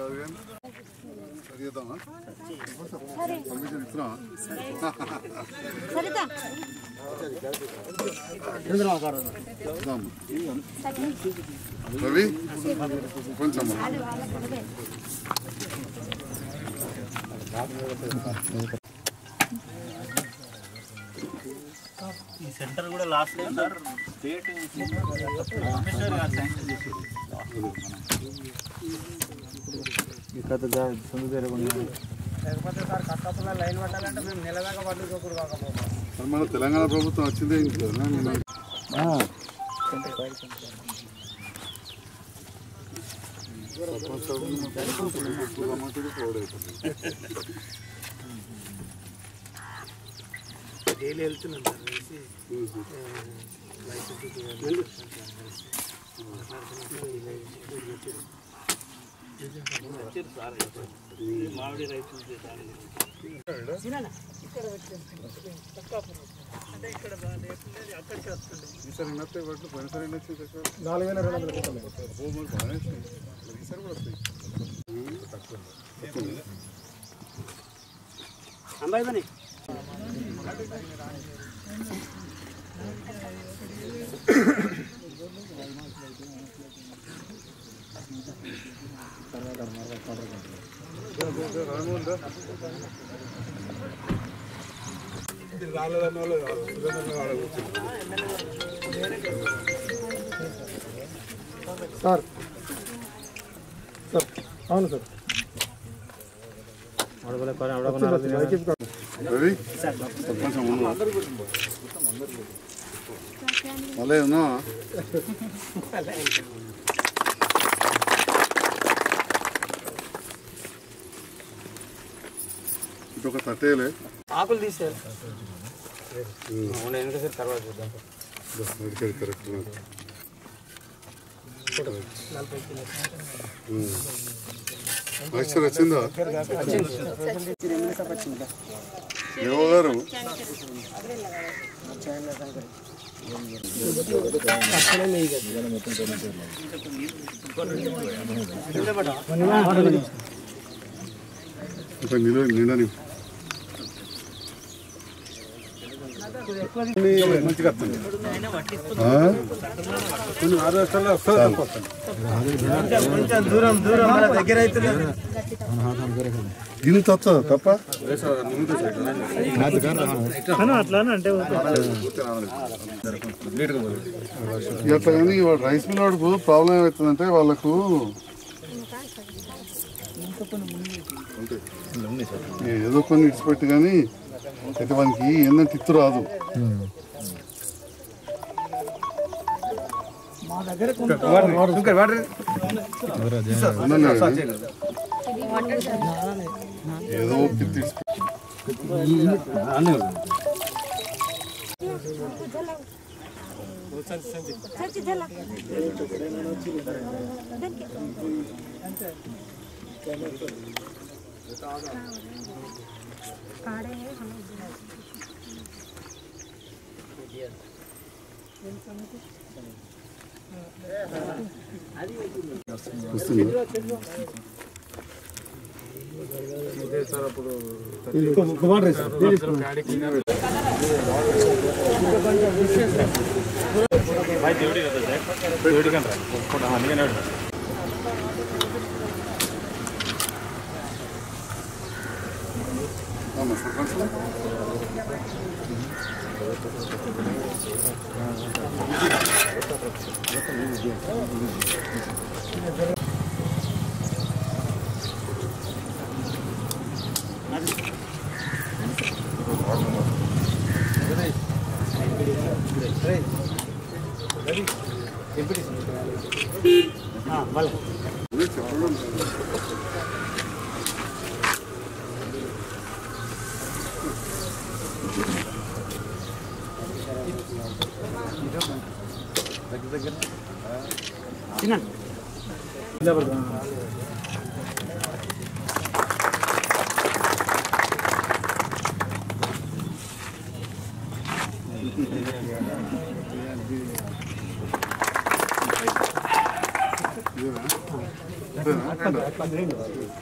చదివేద్దామా permission ఇస్తున్నావా సరితా ఇద్దాం. రవి కొంచెం ఈ సెంటర్ కూడా లాస్ట్ లేదు సార్ డేట్ కమిషనర్ గారు శాంక్షన్ చేశారు మరి మన తెలంగాణ ప్రభుత్వం వచ్చిందే ఇంట్లో నేను డైలీ వెళ్తున్నాం సార్ కలిసి మామిడి రైతులు చేశారు ఈసారి ఎన్ని వస్తాయి వాటిలో పోయినసారి ఎన్ని వచ్చింది తక్కువ? నాలుగు వేల రెండు వందల రూపాయలు ఓ మరి బాగానే వచ్చినాయి. మరి ఈసారి కూడా వస్తాయి ఉమ్, తక్కువ వస్తుంది. అంబాయి పని సార్ సార్ అవును సార్ రవి కొంచెం ముందు మళ్ళీ ఉన్నా ఇటు ఒక తట్టేలే ఆకులు తీసేయాలి తర్వాత చూద్దాం మెడికల్ కరెక్ట్ మాస్టర్ వచ్చిందా ఏవో గారు ఇంకా నిలువ నిండని మంచిగా వస్తుంది ఆ? కొంచెం దూరం దూరం మన దగ్గర అయితే దీని తప్ప తప్ప అట్లానే అంటే ఇట్లా కానీ వాడు రైస్ మిల్ వాడుకు ప్రాబ్లం ఏమవుతుందంటే వాళ్ళకు అంతే. ఏదో కొన్ని ఇడిచిపెట్టి కానీ అయితే వానికి ఏంటంటే తిత్తు రాదు అవునా లేదా? ఏదో ఒకటి తీసి సచ్చి జల కాడే వస్తుంది అవునా, సర్పంచ్? అదే చెప్పడం ఇదేనా? ఇదేనా?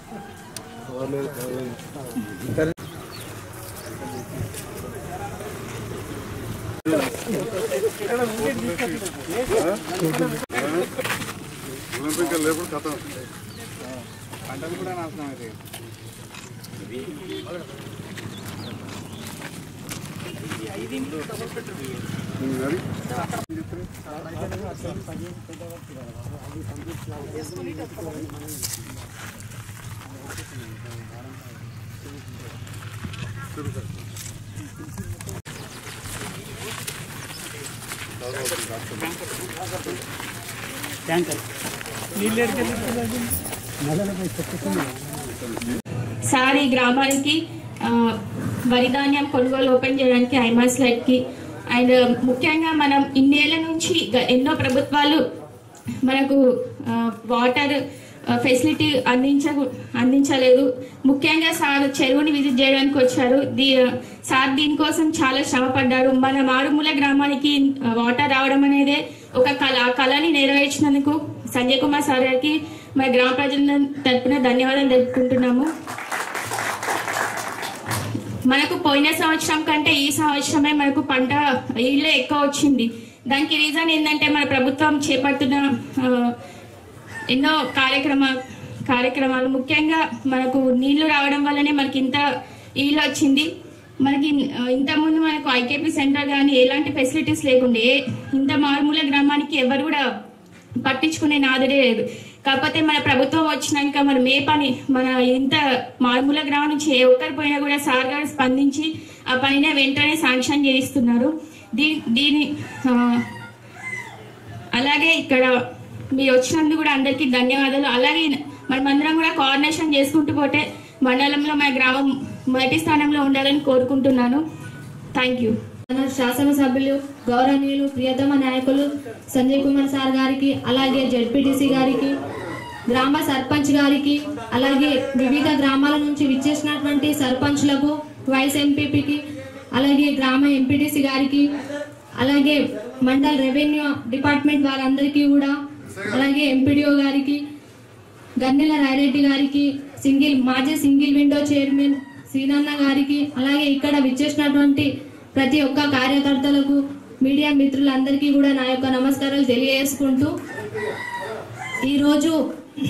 ఒలింపిక్ లేకుండా కథ పంటలు కూడా నాశనం అయితే మరి సార్ ఈ గ్రామానికి ఆ, వరి ధాన్యం కొనుగోలు ఓపెన్ చేయడానికి ఐమాస్ కి అండ్ ముఖ్యంగా మనం ఇన్నేళ్ల నుంచి గ- ఎన్నో ప్రభుత్వాలు మనకు ఆ, వాటర్ ఆ, ఫెసిలిటీ అందించ అందించలేదు ముఖ్యంగా సార్ చెరువుని విజిట్ చేయడానికి వచ్చారు దీ సార్ దీనికోసం చాలా శ్రమ పడ్డారు మన మారుమూల గ్రామానికి ఆ, వాటర్ రావడం అనేదే ఒక కళ ఆ కళని నెరవేర్చినందుకు సంజయ్ కుమార్ సార్ గారికి మన గ్రామ ప్రజల తరపున ధన్యవాదాలు తెలుపుకుంటున్నాము మనకు పోయిన సంవత్సరం కంటే ఈ సంవత్సరమే మనకు పంట ఇళ్ళే ఎక్కువ వచ్చింది దానికి రీజన్ ఏంటంటే మన ప్రభుత్వం చేపడుతున్న ఆ, ఎన్నో కార్యక్రమ కార్యక్రమాలు ముఖ్యంగా మనకు నీళ్లు రావడం వల్లనే మనకి ఇంత ఇల్లు వచ్చింది మనకి ఆ, ఇంతకుముందు మనకు ఐకేపీ సెంటర్ కానీ ఎలాంటి ఫెసిలిటీస్ లేకుండే ఇంత మారుమూల గ్రామానికి ఎవరు కూడా పట్టించుకునే నాదుడే లేదు కాకపోతే మన ప్రభుత్వం వచ్చినాక మనం ఏ పని మన ఇంత మారుమూల గ్రామం నుంచి ఏ ఒక్కరి పోయినా కూడా సార్ గారు స్పందించి ఆ పనిని వెంటనే శాంక్షన్ చేయిస్తున్నారు దీ దీని ఆ, అలాగే ఇక్కడ మీరు వచ్చినందుకు కూడా అందరికీ ధన్యవాదాలు అలాగే మనమందరం కూడా కోఆర్డినేషన్ చేసుకుంటూ పోతే మండలంలో మన గ్రామం మొదటి స్థానంలో ఉండాలని కోరుకుంటున్నాను థ్యాంక్ యూ మన శాసనసభ్యులు గౌరవనీయులు ప్రియతమ నాయకులు సంజయ్ కుమార్ సార్ గారికి అలాగే జడ్పీటీసీ గారికి గ్రామ సర్పంచ్ గారికి అలాగే వివిధ గ్రామాల నుంచి విచ్చేసినటువంటి సర్పంచ్లకు వైస్ ఎంపీపీకి అలాగే గ్రామ ఎంపీటీసీ గారికి అలాగే మండల్ రెవెన్యూ డిపార్ట్మెంట్ వారందరికీ కూడా అలాగే ఎంపీడీఓ గారికి గన్నెల రాయరెడ్డి గారికి సింగిల్ మాజీ సింగిల్ విండో చైర్మన్ శ్రీనన్న గారికి అలాగే ఇక్కడ విచ్చేసినటువంటి ప్రతి ఒక్క కార్యకర్తలకు మీడియా మిత్రులందరికీ కూడా నా యొక్క నమస్కారాలు తెలియజేసుకుంటూ ఈరోజు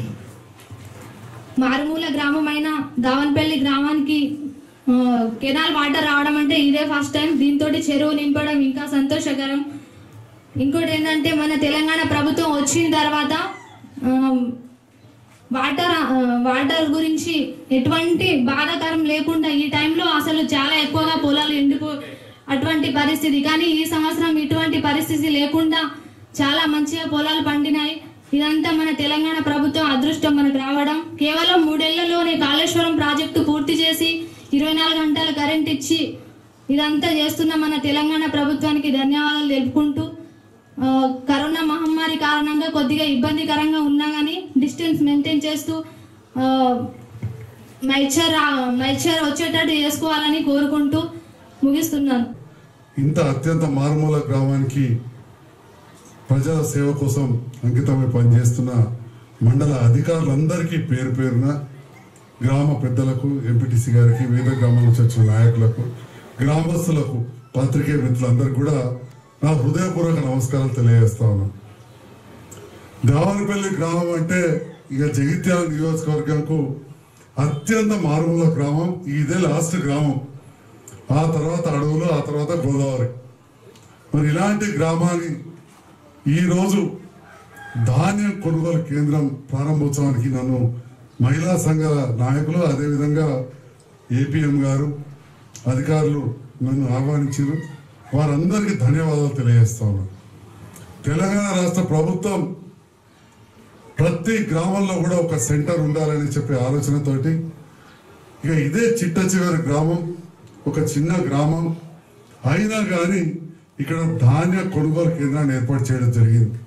మారుమూల గ్రామమైన దావన్పల్లి గ్రామానికి ఆ, కెనాల్ వాటర్ రావడం అంటే ఇదే ఫస్ట్ టైం దీంతో చెరువు నింపడం ఇంకా సంతోషకరం ఇంకోటి ఏంటంటే మన తెలంగాణ ప్రభుత్వం వచ్చిన తర్వాత ఆ, వాటర్ ఆ, వాటర్ గురించి ఎటువంటి బాధాకరం లేకుండా ఈ టైంలో అసలు చాలా ఎక్కువగా పొలాలు ఎండిపో అటువంటి పరిస్థితి కానీ ఈ సంవత్సరం ఇటువంటి పరిస్థితి లేకుండా చాలా మంచిగా పొలాలు పండినాయి ఇదంతా మన తెలంగాణ ప్రభుత్వం అదృష్టం మనకు రావడం కేవలం మూడేళ్లలోనే కాళేశ్వరం ప్రాజెక్టు పూర్తి చేసి ఇరవై నాలుగు గంటల కరెంట్ ఇచ్చి ఇదంతా చేస్తున్న మన తెలంగాణ ప్రభుత్వానికి ధన్యవాదాలు తెలుపుకుంటూ ఆ, కరోనా మహమ్మారి కారణంగా కొద్దిగా ఇబ్బందికరంగా ఉన్నా కానీ డిస్టెన్స్ మెయింటైన్ చేస్తూ ఆ, మైచర్ ఆ- మైచర్ వచ్చేటట్టు చేసుకోవాలని కోరుకుంటూ ముగిస్తున్నాను ఇంత అత్యంత మారుమూల గ్రామానికి ప్రజల సేవ కోసం అంకితమై పనిచేస్తున్న మండల అధికారులందరికీ పేరు పేరున గ్రామ పెద్దలకు ఎంపీటీసీ గారికి వివిధ గ్రామాల నుంచి వచ్చిన నాయకులకు గ్రామస్తులకు పాత్రికేయ మిత్రులందరికీ కూడా నా హృదయపూర్వక నమస్కారాలు తెలియజేస్తా ఉన్నాను దేవాలపల్లి గ్రామం అంటే ఇక జగిత్యాల నియోజకవర్గంకు అత్యంత మారుమూల గ్రామం ఇదే లాస్ట్ గ్రామం ఆ తర్వాత అడవులు ఆ తర్వాత గోదావరి మరి ఇలాంటి గ్రామాన్ని ఈరోజు ధాన్యం కొనుగోలు కేంద్రం ప్రారంభోత్సవానికి నన్ను మహిళా సంఘాల నాయకులు అదేవిధంగా ఏపీఎం గారు అధికారులు నన్ను ఆహ్వానించారు వారందరికీ ధన్యవాదాలు తెలియజేస్తా ఉన్నాను తెలంగాణ రాష్ట్ర ప్రభుత్వం ప్రతి గ్రామంలో కూడా ఒక సెంటర్ ఉండాలని చెప్పే ఆలోచనతోటి ఇక ఇదే చిట్ట చివరి గ్రామం ఒక చిన్న గ్రామం అయినా కానీ ఇక్కడ ధాన్య కొనుగోలు కేంద్రాన్ని ఏర్పాటు చేయడం జరిగింది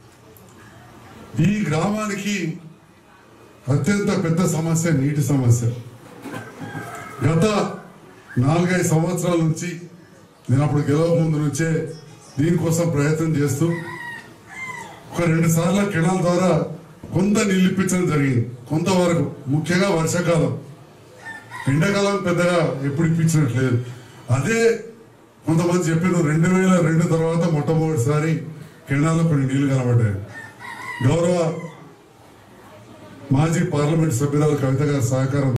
ఈ గ్రామానికి అత్యంత పెద్ద సమస్య నీటి సమస్య గత నాలుగైదు సంవత్సరాల నుంచి నేను అప్పుడు గెలవ ముందు నుంచే దీనికోసం ప్రయత్నం చేస్తూ ఒక రెండు సార్లు కెనాల్ ద్వారా కొంత నీళ్ళు ఇప్పించడం జరిగింది కొంతవరకు ముఖ్యంగా వర్షాకాలం ఎండాకాలం పెద్దగా ఎప్పుడు ఇప్పించినట్లేదు అదే కొంతమంది చెప్పారు రెండు వేల రెండు తర్వాత మొట్టమొదటిసారి కెనాల్లో కొన్ని నీళ్లు కనబడ్డాయి గౌరవ మాజీ పార్లమెంట్ సభ్యురాలు కవిత గారి సహకారం